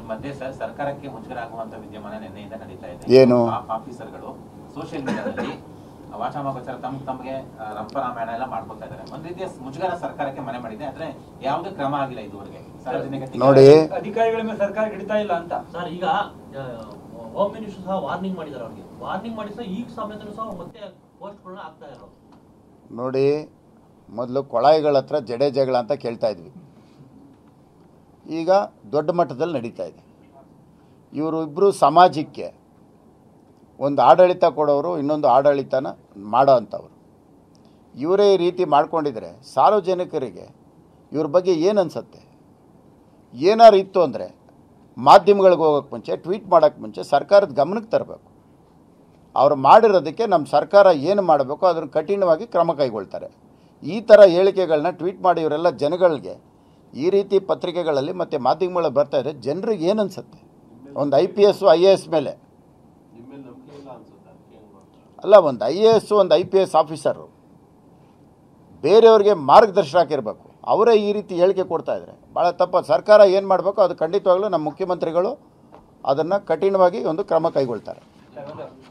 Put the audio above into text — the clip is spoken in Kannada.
ಮಧ್ಯೆ ಸರ್ ಸರ್ಕಾರಕ್ಕೆ ಮುಜುಗರ ಆಗುವಂತ ವಿದ್ಯಮಾನ ನಿನ್ನೆಯಿಂದ ನಡೀತಾ ಇದೆ ಏನು? ಆ- ಆಫೀಸರ್ಗಳು ಸೋಷಿಯಲ್ ಮೀಡಿಯಾದಲ್ಲಿ ವಾಚಾಮಗೋಚರ ತಮ್ಮ ತಮಗೆ ಆ, ರಂಪರಾಮಾಯಣ ಎಲ್ಲ ಮಾಡ್ಕೊತಾ ಇದ್ದಾರೆ ಒಂದ್ ರೀತಿಯ ಮುಜುಗರ ಸರ್ಕಾರಕ್ಕೆ ಮನೆ ಮಾಡಿದೆ ಆದ್ರೆ ಯಾವುದೇ ಕ್ರಮ ಆಗಿಲ್ಲ ಇದುವರೆಗೆ ಸಾರ್ವಜನಿಕ ನೋಡಿ ಅಧಿಕಾರಿಗಳ ಮೇಲೆ ಸರ್ಕಾರ ಹಿಡಿತಾ ಇಲ್ಲ ಅಂತ ಸರ್ ಈಗ ಹೋಮ್ ಮಿನಿಸ್ಟರ್ ಸಹ ವಾರ್ನಿಂಗ್ ಮಾಡಿದ್ದಾರೆ ಅವ್ರಿಗೆ ವಾರ್ನಿಂಗ್ ಮಾಡಿ ಸಹ ಈಗ ಸಮೇತನೂ ಸಹ ಮತ್ತೆ ಪೋಸ್ಟ್ಗಳನ್ನ ಆಗ್ತಾ ಇರೋದು ನೋಡಿ ಮೊದಲು ಕೊಳಾಯಿಗಳ ಹತ್ರ ಜಡೆ ಜಗಳ ಅಂತ ಕೇಳ್ತಾ ಇದ್ವಿ ಈಗ ದೊಡ್ಡ ಮಟ್ಟದಲ್ಲಿ ನಡೀತಾ ಇದೆ ಇವರು ಇಬ್ಬರು ಸಮಾಜಕ್ಕೆ ಒಂದು ಆಡಳಿತ ಕೊಡೋರು ಇನ್ನೊಂದು ಆಡಳಿತನ ಮಾಡೋ ಅಂಥವ್ರು ಇವರೇ ಈ ರೀತಿ ಮಾಡ್ಕೊಂಡಿದ್ರೆ ಸಾರ್ವಜನಿಕರಿಗೆ ಇವ್ರ ಬಗ್ಗೆ ಏನು ಅನ್ಸುತ್ತೆ ಏನಾರು ಇತ್ತು ಅಂದರೆ ಮಾಧ್ಯಮಗಳಿಗೆ ಹೋಗೋಕ್ಕೆ ಮುಂಚೆ ಟ್ವೀಟ್ ಮಾಡೋಕ್ಕೆ ಮುಂಚೆ ಸರ್ಕಾರದ ಗಮನಕ್ಕೆ ತರಬೇಕು ಅವ್ರು ಮಾಡಿರೋದಕ್ಕೆ ನಮ್ಮ ಸರ್ಕಾರ ಏನು ಮಾಡಬೇಕು ಅದನ್ನು ಕಠಿಣವಾಗಿ ಕ್ರಮ ಕೈಗೊಳ್ತಾರೆ ಈ ಥರ ಹೇಳಿಕೆಗಳನ್ನ ಟ್ವೀಟ್ ಮಾಡಿ ಇವರೆಲ್ಲ ಜನಗಳಿಗೆ ಈ ರೀತಿ ಪತ್ರಿಕೆಗಳಲ್ಲಿ ಮತ್ತು ಮಾಧ್ಯಮಗಳಲ್ಲಿ ಬರ್ತಾ ಇದ್ರೆ ಜನರಿಗೆ ಏನು ಅನ್ಸುತ್ತೆ ಒಂದು I P S I A S ಮೇಲೆ ಅಲ್ಲ ಒಂದು ಐ ಎ ಎಸ್ಸು ಒಂದು ಐ ಪಿ ಎಸ್ ಆಫೀಸರು ಬೇರೆಯವ್ರಿಗೆ ಮಾರ್ಗದರ್ಶನಕ್ಕಿರಬೇಕು ಅವರೇ ಈ ರೀತಿ ಹೇಳಿಕೆ ಕೊಡ್ತಾ ಇದ್ದಾರೆ ಭಾಳ ತಪ್ಪ ಸರ್ಕಾರ ಏನು ಮಾಡಬೇಕು ಅದು ಖಂಡಿತವಾಗ್ಲೂ ನಮ್ಮ ಮುಖ್ಯಮಂತ್ರಿಗಳು ಅದನ್ನು ಕಠಿಣವಾಗಿ ಒಂದು ಕ್ರಮ ಕೈಗೊಳ್ತಾರೆ